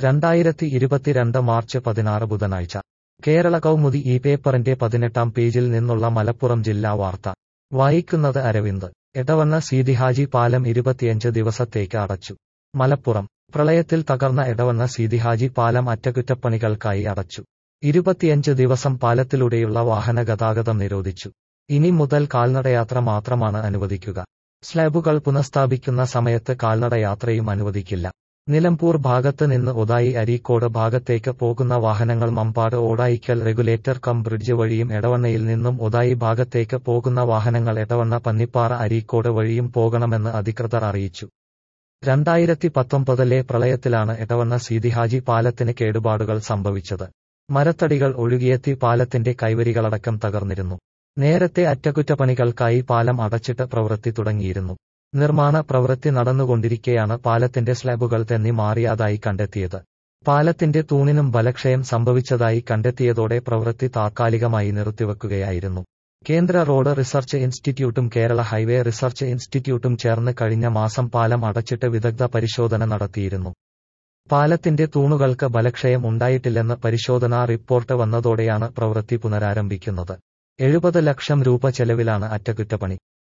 രണ്ടായിരത്തി ഇരുപത്തിരണ്ട് മാർച്ച് പതിനാറ് ബുധനാഴ്ച കേരള കൗമുദി ഈ പേപ്പറിന്റെ പതിനെട്ടാം പേജിൽ നിന്നുള്ള മലപ്പുറം ജില്ലാ വാർത്ത വായിക്കുന്നത് അരവിന്ദ് എടവണ്ണ സീതിഹാജി പാലം ഇരുപത്തിയഞ്ച് ദിവസത്തേക്ക് അടച്ചു മലപ്പുറം പ്രളയത്തിൽ തകർന്ന എടവണ്ണ സീതിഹാജി പാലം അറ്റകുറ്റപ്പണികൾക്കായി അടച്ചു ഇരുപത്തിയഞ്ച് ദിവസം പാലത്തിലൂടെയുള്ള വാഹന ഗതാഗതം നിരോധിച്ചു ഇനി മുതൽ കാൽനടയാത്ര മാത്രമാണ് അനുവദിക്കുക സ്ലാബുകൾ പുനഃസ്ഥാപിക്കുന്ന സമയത്ത് കാൽനടയാത്രയും അനുവദിക്കില്ല നിലമ്പൂർ ഭാഗത്ത് നിന്ന് ഒതായി അരീക്കോട് ഭാഗത്തേക്ക് പോകുന്ന വാഹനങ്ങൾ Mambad Odayikkal regulator cum bridge വഴിയും എടവണ്ണയിൽ നിന്നും ഒതായി ഭാഗത്തേക്ക് പോകുന്ന വാഹനങ്ങൾ എടവണ്ണ പന്നിപ്പാറ അരീക്കോട് വഴിയും പോകണമെന്ന് അധികൃതർ അറിയിച്ചു രണ്ടായിരത്തി പത്തൊമ്പതിലെ പ്രളയത്തിലാണ് എടവണ്ണ സീതിഹാജി പാലത്തിന് കേടുപാടുകൾ സംഭവിച്ചത് മരത്തടികൾ ഒഴുകിയെത്തി പാലത്തിന്റെ കൈവരികളടക്കം തകർന്നിരുന്നു നേരത്തെ അറ്റകുറ്റപ്പണികൾക്കായി പാലം അടച്ചിട്ട് പ്രവൃത്തി തുടങ്ങിയിരുന്നു നിർമ്മാണ പ്രവൃത്തി നടന്നുകൊണ്ടിരിക്കെയാണ് പാലത്തിന്റെ സ്ലാബുകൾ തെന്നി മാറിയതായി കണ്ടെത്തിയത് പാലത്തിന്റെ തൂണിനും ബലക്ഷയം സംഭവിച്ചതായി കണ്ടെത്തിയതോടെ പ്രവൃത്തി താത്കാലികമായി നിർത്തിവെക്കുകയായിരുന്നു കേന്ദ്ര റോഡ് റിസർച്ച് ഇൻസ്റ്റിറ്റ്യൂട്ടും കേരള ഹൈവേ റിസർച്ച് ഇൻസ്റ്റിറ്റ്യൂട്ടും ചേർന്ന് കഴിഞ്ഞ മാസം പാലം അടച്ചിട്ട് വിദഗ്ധ പരിശോധന നടത്തിയിരുന്നു പാലത്തിന്റെ തൂണുകൾക്ക് ബലക്ഷയം ഉണ്ടായിട്ടില്ലെന്ന് പരിശോധനാ റിപ്പോർട്ട് വന്നതോടെയാണ് പ്രവൃത്തി പുനരാരംഭിക്കുന്നത് എഴുപത് ലക്ഷം രൂപ ചെലവിലാണ് അറ്റകുറ്റപ്പണി